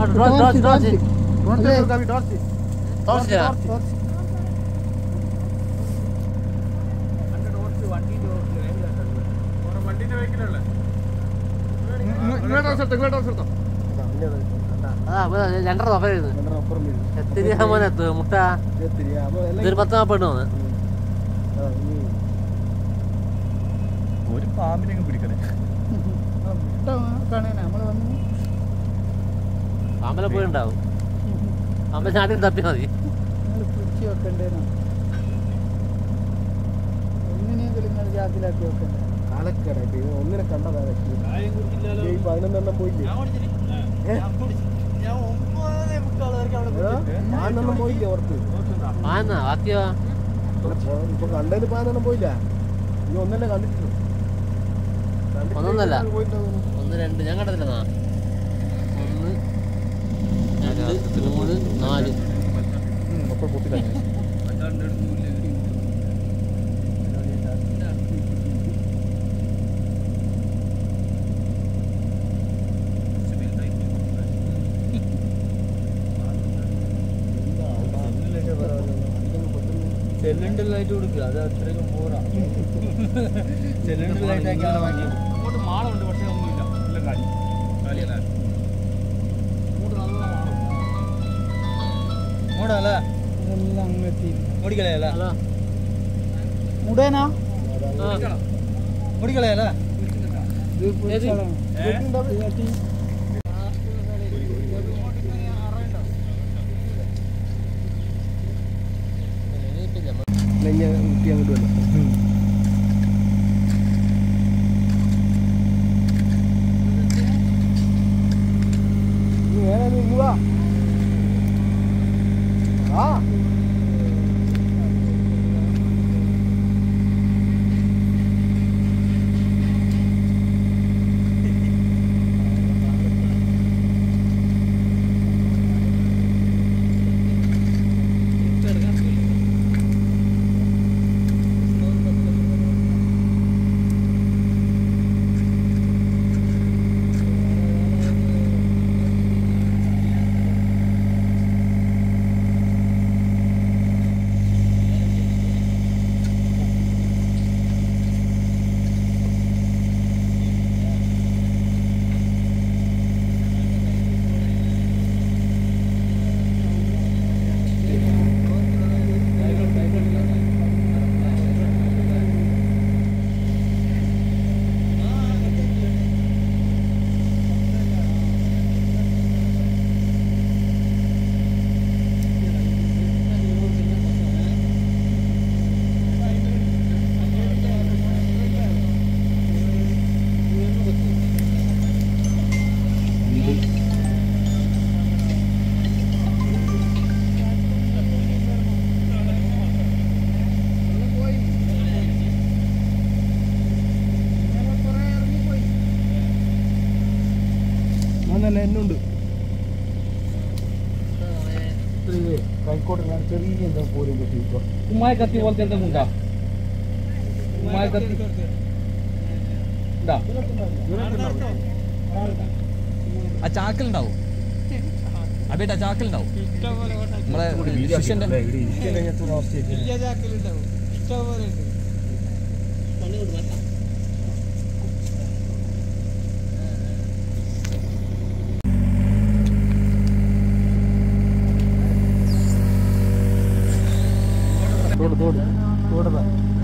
Torch torch torch torch അതാ രണ്ടര നോക്കരുത് എത്തിരി മോനെ മുട്ട ഇതൊരു പത്ത് നാൽപ്പത് തോന്നുന്നു ഒരു പാമ്പിനെ അങ്ങ് പിടിക്കണേ നമ്മള് വന്നു പാമ്പല പോയിണ്ടാവും പാമ്പ ചാടി തപ്പി മതി നിങ്ങൾ പിടിച്ച് വെക്കണ്ടേനോ എങ്ങനെയെങ്കിലും നിങ്ങൾ ജാത്തിലാക്കി വെക്കണ്ടേ കാലക്കട ഒന്നിനെ കണ്ടതാ ഈ പതിനൊന്നെണ്ണം പോയില്ലേ പതിനൊന്നും പോയില്ലേ ഓർത്ത് പാന്ന ബാക്കിയോ ഇപ്പൊ കണ്ടതിന് പതിനൊന്നും പോയില്ല നീ ഒന്നല്ലേ കണ്ടിട്ടുള്ളൂ കണ്ടിട്ട് ഒന്നൊന്നല്ല. പോയിട്ടുണ്ടാവും. ഒന്ന് രണ്ട് ഞാൻ കണ്ടതില്ലെന്നാ ഒന്ന് രണ്ട് മൂന്ന് നാല് അപ്പോൾ പൊട്ടിക്കളഞ്ഞു. സിലിണ്ടർ ലൈറ്റ് കൊടുക്കുക അത് അത്രയും പോരാ സിലിണ്ടർ ലൈറ്റ് ആക്കിയാണ് വാങ്ങിയത് അങ്ങോട്ട് മാളുണ്ട് പക്ഷെ ഒന്നുമില്ല എല്ലാം കാലി കാലിയല്ലേ അങ്ങോട്ട് നല്ല മാളുണ്ട് മൂടല്ലേ ഇതെല്ലാം അങ്ങെത്തി മുടിക്കളയല്ല മുടേനാ മുടിക്കളയല്ല ഇത് പിടിച്ചോളാം. ഇതാട്ടി. ഇല്ല, ഇനി കുട്ടി അങ്ങോട്ട് വന്നു നീ വേറെ നീ ഇങ്ങ് വാ. ആ അങ്ങനെ എന്നുണ്ട് കൈക്കോട്ട് ഞാൻ ചെറിയ എന്താ പോലും കിട്ടി ഇപ്പൊ ഉമ്മായ കത്തി പോലത്തെ എന്തെങ്കിലും ഉണ്ടോ ഉമ്മായ കത്തി ഉണ്ടോ ആ ചാക്കലുണ്ടാവും അബേട്ട ചാക്കലുണ്ടാവും നമ്മളെ ശിഷ്യന്റെ തോട് തോട് തോടതാ